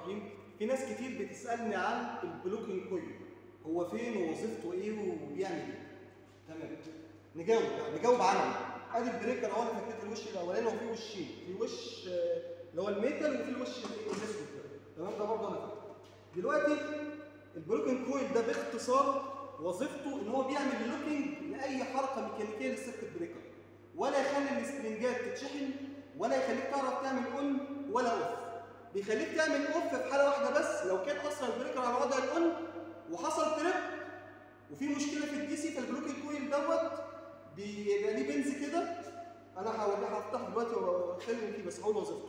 الرحيم في ناس كتير بتسالني عن البلوكينج كويل هو فين ووظيفته ايه وبيعمل ايه تمام نجاوب بقى نجاوب عنه ادي البريكر اهو انا فكيت الوش الاولاني وفي وشين في وش آه، اللي هو الميتال وفي الوش الإيه؟ الاسود ده تمام ده برضه انا فاكره دلوقتي البلوكينج كويل ده باختصار وظيفته ان هو بيعمل لوكينج لاي حركه ميكانيكيه للسيركت بريكر ولا يخلي السبرنجات تتشحن ولا يخليك تعرف تعمل اون ولا اوف بيخليك تعمل اوف في حاله واحده بس لو كان اصلا البريكر على وضع الاون وحصل تريب وفي مشكله في الدي سي فالبلوكينج كويل دوت بيبقى ليه بنز كده انا هوريها هفتح دلوقتي واتكلم فيه بس هقول وظيفته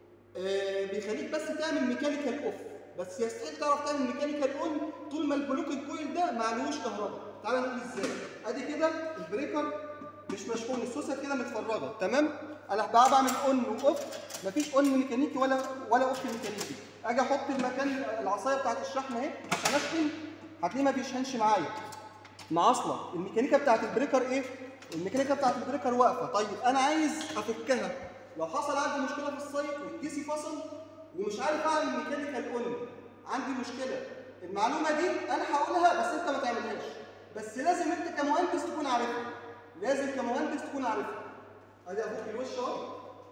آه، بيخليك بس تعمل ميكانيكال اوف بس يستحيل تعرف تعمل ميكانيكال اون طول ما البلوكينج كويل ده معلوش كهرباء تعال نقول ازاي ادي كده البريكر مش مشحون السوسه كده متفرجه تمام انا بقى بعمل اون واوف مفيش اون ميكانيكي ولا ولا اوف ميكانيكي اجي احط المكان العصايه بتاعت الشحن اهي عشان اشحن هتلاقيه ما بيشحنش معايا مع اصلا الميكانيكا بتاعت البريكر ايه الميكانيكا بتاعت البريكر واقفه طيب انا عايز افكها لو حصل عندي مشكله في السايت والدي سي فصل ومش عارف اعمل ميكانيكال اون عندي مشكله المعلومه دي انا هقولها بس انت ما تعملهاش بس لازم انت كمهندس تكون عارفها لازم كمهندس تكون عارفها ادي ابوك الوش اهو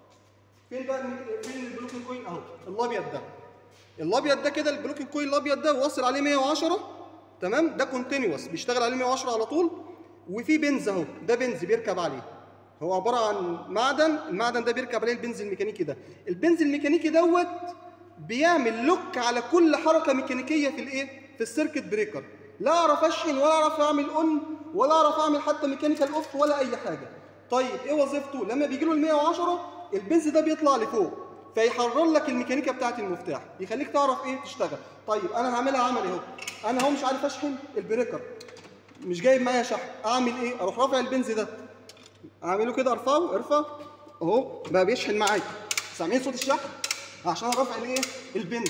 فين بقى الميك- فين البلوكينج كوين اهو الابيض ده الابيض ده كده البلوكينج كوين الابيض ده واصل عليه 110 تمام ده كونتينوس بيشتغل عليه 110 على طول وفي بنز اهو ده بنز بيركب عليه هو عباره عن معدن المعدن ده بيركب عليه البنز الميكانيكي ده البنز الميكانيكي دوت بيعمل لوك على كل حركه ميكانيكيه في الايه في السيركت بريكر لا اعرف اشحن ولا اعرف اعمل اون ولا اعرف اعمل حتى ميكانيكال اوف ولا اي حاجه طيب ايه وظيفته لما بيجي له ال 110 البنز ده بيطلع لفوق فيحرر لك الميكانيكا بتاعت المفتاح يخليك تعرف ايه تشتغل طيب انا هعملها عملي اهو انا اهو مش عارف اشحن البريكر مش جايب معايا شحن اعمل ايه اروح رافع البنز ده اعمله كده ارفعه ارفع اهو بقى بيشحن معايا سامعين صوت الشحن عشان رافع الايه البنز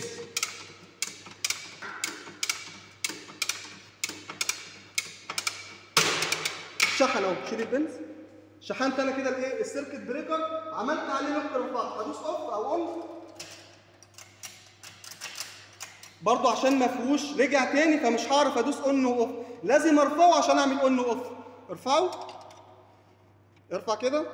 شحن اهو شيل البنز شحنت انا كده الايه السيركت بريكر عملت عليه لوك رفعت هدوس اوف او اون برضه عشان ما فيهوش رجع تاني فمش هعرف ادوس اون واوف لازم ارفعه عشان اعمل اون واوف ارفعه ارفع كده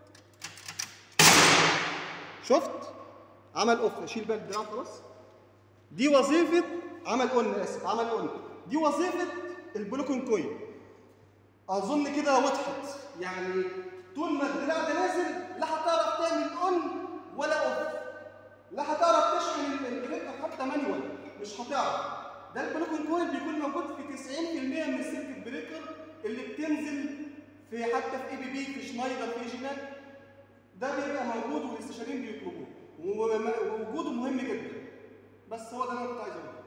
شفت عمل اوف شيل بقى الدراع خلاص دي وظيفه عمل اون اسف عمل اون دي وظيفه البلوكن كويل اظن كده وضحت يعني طول ما الدراع ده نازل لا هتعرف تعمل اون ولا اوف لا هتعرف تشحن البريكر حتى مانيوال مش هتعرف ده البلوكن كويل بيكون موجود في 90% من السيركت بريكر اللي بتنزل في حتى في اي بي بي في شنايدر في جينات ده بيبقى موجود والاستشاريين بيطلبوه ووجوده مهم جدا بس هو ده اللي انا كنت عايز اقوله